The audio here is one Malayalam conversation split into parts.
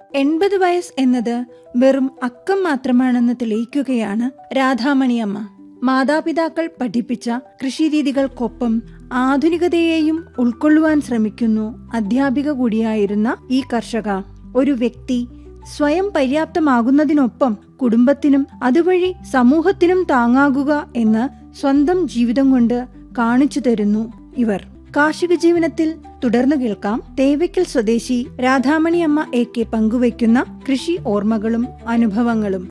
എൺപത് വയസ്സ് എന്നത് വെറും അക്കം മാത്രമാണെന്ന് തെളിയിക്കുകയാണ് രാധാമണിയമ്മ മാതാപിതാക്കൾ പഠിപ്പിച്ച കൃഷിരീതികൾക്കൊപ്പം ആധുനികതയെയും ഉൾക്കൊള്ളുവാൻ ശ്രമിക്കുന്നു അധ്യാപിക കൂടിയായിരുന്ന ഈ കർഷക ഒരു വ്യക്തി സ്വയം പര്യാപ്തമാകുന്നതിനൊപ്പം കുടുംബത്തിനും അതുവഴി സമൂഹത്തിനും താങ്ങാകുക എന്ന് സ്വന്തം ജീവിതം കൊണ്ട് കാണിച്ചു തരുന്നു ഇവർ കാർഷിക ജീവനത്തിൽ തുടർന്നു കേൾക്കാം തേവയ്ക്കൽ സ്വദേശി രാധാമണിയമ്മ എ കെ പങ്കുവയ്ക്കുന്ന കൃഷി ഓർമ്മകളും അനുഭവങ്ങളും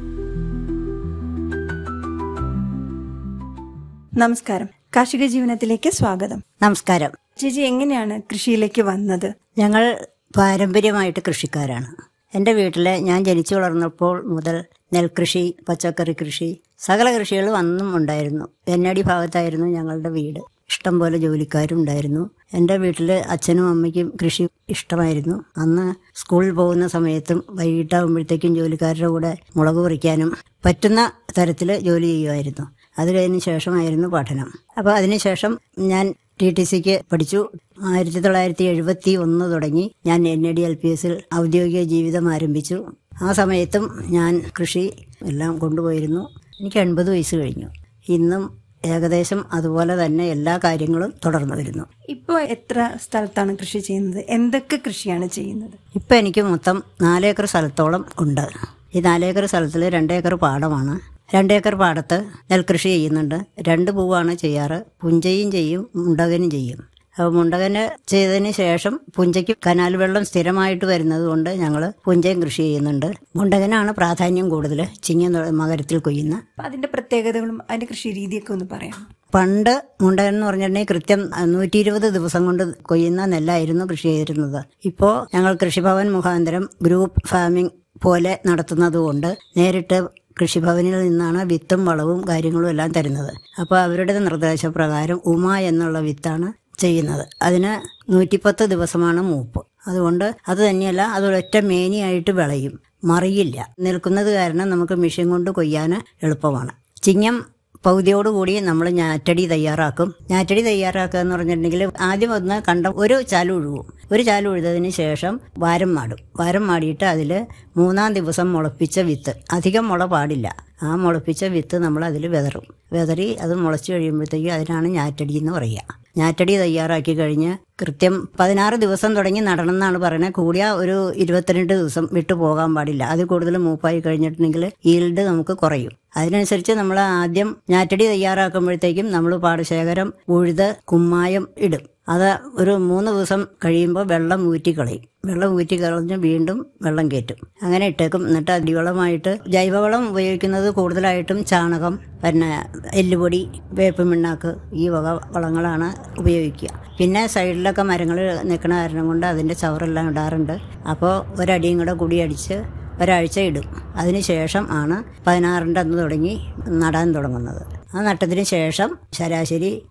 നമസ്കാരം കാർഷിക ജീവനത്തിലേക്ക് സ്വാഗതം നമസ്കാരം ചേച്ചി എങ്ങനെയാണ് കൃഷിയിലേക്ക് വന്നത് ഞങ്ങൾ പാരമ്പര്യമായിട്ട് കൃഷിക്കാരാണ് എൻ്റെ വീട്ടിൽ ഞാൻ ജനിച്ചു വളർന്നപ്പോൾ മുതൽ നെൽകൃഷി പച്ചക്കറി കൃഷി സകല കൃഷികളും അന്നും ഉണ്ടായിരുന്നു വെന്നടി ഭാഗത്തായിരുന്നു ഞങ്ങളുടെ വീട് ഇഷ്ടംപോലെ ജോലിക്കാരും ഉണ്ടായിരുന്നു എൻ്റെ വീട്ടിൽ അച്ഛനും അമ്മയ്ക്കും കൃഷി ഇഷ്ടമായിരുന്നു അന്ന് സ്കൂളിൽ പോകുന്ന സമയത്തും വൈകിട്ടാകുമ്പോഴത്തേക്കും ജോലിക്കാരുടെ കൂടെ മുളക് പറിക്കാനും പറ്റുന്ന തരത്തിൽ ജോലി ചെയ്യുമായിരുന്നു അത് കഴിഞ്ഞ ശേഷമായിരുന്നു പഠനം അപ്പോൾ അതിനുശേഷം ഞാൻ ടി ടി സിക്ക് പഠിച്ചു ആയിരത്തി തൊള്ളായിരത്തി എഴുപത്തി ഒന്ന് തുടങ്ങി ഞാൻ N A D L P എസിൽ ഔദ്യോഗിക ജീവിതം ആരംഭിച്ചു ആ സമയത്തും ഞാൻ കൃഷി എല്ലാം കൊണ്ടുപോയിരുന്നു എനിക്ക് എൺപത് വയസ്സ് കഴിഞ്ഞു ഇന്നും ഏകദേശം അതുപോലെ തന്നെ എല്ലാ കാര്യങ്ങളും തുടർന്നു വരുന്നു ഇപ്പോൾ എത്ര സ്ഥലത്താണ് കൃഷി ചെയ്യുന്നത് എന്തൊക്കെ കൃഷിയാണ് ചെയ്യുന്നത് ഇപ്പം എനിക്ക് മൊത്തം നാലേക്കർ സ്ഥലത്തോളം ഉണ്ട് ഈ നാലേക്കർ സ്ഥലത്തിൽ രണ്ടേക്കർ പാടമാണ് രണ്ടേക്കർ പാടത്ത് നെൽകൃഷി ചെയ്യുന്നുണ്ട് രണ്ട് പൂവാണ് ചെയ്യാറ് പുഞ്ചയും ചെയ്യും മുണ്ടകനും ചെയ്യും അപ്പോൾ മുണ്ടകന് ചെയ്തതിന് ശേഷം പുഞ്ചയ്ക്ക് കനാൽ വെള്ളം സ്ഥിരമായിട്ട് വരുന്നത് കൊണ്ട് ഞങ്ങൾ പുഞ്ചയും കൃഷി ചെയ്യുന്നുണ്ട് മുണ്ടകനാണ് പ്രാധാന്യം കൂടുതൽ ചിങ്ങ മകരത്തിൽ കൊയ്യുന്ന അപ്പൊ അതിന്റെ പ്രത്യേകതകളും അതിന്റെ കൃഷി രീതിയൊക്കെ ഒന്ന് പറയാം പണ്ട് മുണ്ടകൻ എന്ന് പറഞ്ഞിട്ടുണ്ടെങ്കിൽ കൃത്യം നൂറ്റി ഇരുപത് ദിവസം കൊണ്ട് കൊയ്യുന്ന നെല്ലായിരുന്നു കൃഷി ചെയ്തിരുന്നത് ഇപ്പോൾ ഞങ്ങൾ കൃഷിഭവൻ മുഖാന്തരം ഗ്രൂപ്പ് ഫാമിംഗ് പോലെ നടത്തുന്നതുകൊണ്ട് നേരിട്ട് കൃഷിഭവനിൽ നിന്നാണ് വിത്തും വളവും കാര്യങ്ങളും എല്ലാം തരുന്നത് അപ്പോൾ അവരുടെ നിർദ്ദേശപ്രകാരം ഉമ എന്നുള്ള വിത്താണ് ചെയ്യുന്നത് അതിന് നൂറ്റിപ്പത്ത് ദിവസമാണ് മൂപ്പ് അതുകൊണ്ട് അത് തന്നെയല്ല അത് ഒറ്റ മേനിയായിട്ട് വിളയും മറിയില്ല നിൽക്കുന്നത് കാരണം നമുക്ക് മെഷീൻ കൊണ്ട് കൊയ്യാൻ എളുപ്പമാണ് ചിങ്ങം പകുതിയോടുകൂടി നമ്മൾ ഞാറ്റടി തയ്യാറാക്കും ഞാറ്റടി തയ്യാറാക്കുക എന്ന് പറഞ്ഞിട്ടുണ്ടെങ്കിൽ ആദ്യം ഒന്ന് കണ്ട ഒരു ചാല് ഉഴുവും ഒരു ചാല് ഉഴുതതിന് ശേഷം വാരം മാടും വാരം മാടിയിട്ട് അതിൽ മൂന്നാം ദിവസം മുളപ്പിച്ച വിത്ത് അധികം മുള പാടില്ല ആ മുളപ്പിച്ച വിത്ത് നമ്മൾ അതിൽ വിതറും വിതറി അത് മുളച്ച് കഴിയുമ്പോഴത്തേക്കും അതിനാണ് ഞാറ്റടി എന്ന് പറയുക ഞാറ്റടി തയ്യാറാക്കി കഴിഞ്ഞ് കൃത്യം പതിനാറ് ദിവസം തുടങ്ങി നടണം എന്നാണ് പറയുന്നത് കൂടിയ ഒരു ഇരുപത്തിരണ്ട് ദിവസം വിട്ടു പോകാൻ പാടില്ല അതിൽ കൂടുതൽ മൂപ്പായി കഴിഞ്ഞിട്ടുണ്ടെങ്കിൽ ഈൽഡ് നമുക്ക് കുറയും അതിനനുസരിച്ച് നമ്മൾ ആദ്യം ഞാറ്റടി തയ്യാറാക്കുമ്പോഴത്തേക്കും നമ്മൾ പാടശേഖരം ഉഴുത് കുമ്മായം ഇടും അത് ഒരു മൂന്ന് ദിവസം കഴിയുമ്പോൾ വെള്ളം ഊറ്റിക്കളയും വെള്ളം ഊറ്റിക്കളഞ്ഞ് വീണ്ടും വെള്ളം കയറ്റും അങ്ങനെ ഇട്ടേക്കും എന്നിട്ട് അടിവളമായിട്ട് ജൈവവളം ഉപയോഗിക്കുന്നത് കൂടുതലായിട്ടും ചാണകം പിന്നെ എല്ലുപൊടി വേപ്പ് മിണ്ണാക്ക് ഈ വക വളങ്ങളാണ് ഉപയോഗിക്കുക പിന്നെ സൈഡിലൊക്കെ മരങ്ങൾ നിൽക്കണ കാരണം കൊണ്ട് അതിൻ്റെ ചവറെല്ലാം ഇടാറുണ്ട് അപ്പോൾ ഒരടിയും കൂടെ കൂടി അടിച്ച് ഒരാഴ്ച ഇടും അതിന് ശേഷം ആണ് പതിനാറിൻ്റെ അന്ന് തുടങ്ങി നടാൻ തുടങ്ങുന്നത് ആ നട്ടതിന് ശേഷം ശരാശരി